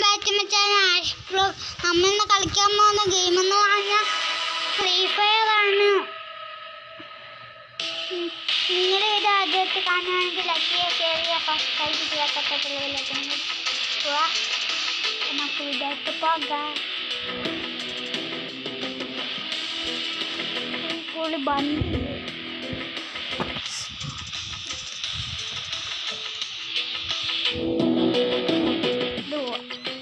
വിചാരിച്ചു വെച്ചാൽ ash blow നമ്മൾ ഇന്ന് കളിക്കാൻ പോകുന്ന ഗെയിം എന്ന് പറഞ്ഞാൽ ഫ്രീ ഫയർ ആണ് നിങ്ങൾ ഇത് ആദ്യമായിട്ട് കാണുകയാണെങ്കിൽ ലൈക്ക് ചെയ്യുക ഷെയർ ചെയ്യുക സബ്സ്ക്രൈബ് ചെയ്യുക തൊട്ടത്തിലേക്ക് നമുക്ക് വിചാരിച്ച് പോകാം കൂടി ബണ്ട് ഇതുവാ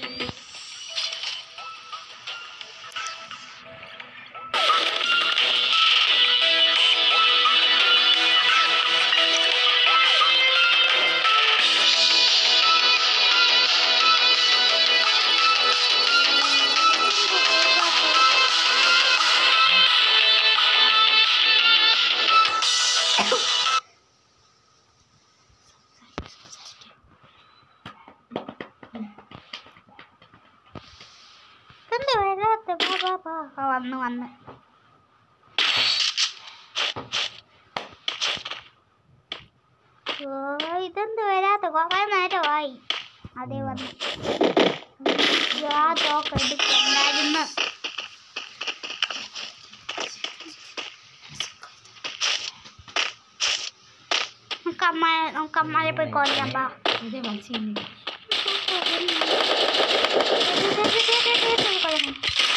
എന്ത് വരാത്ത ബാ ബാ ബാ ആ, വന്ന് വന്ന് ഓ ഇതെന്ത് വരാത്ത കുറേ നേരമായി അതേ വന്നു ആ തോക്ക് എടുക്കണ്ടായിരുന്നു നമുക്ക് അമ്മ നമുക്ക് അമ്മയെ പോയി കൊല്ലാൻ പാ ഇതേ വലിച്ചു കൊല്ലണം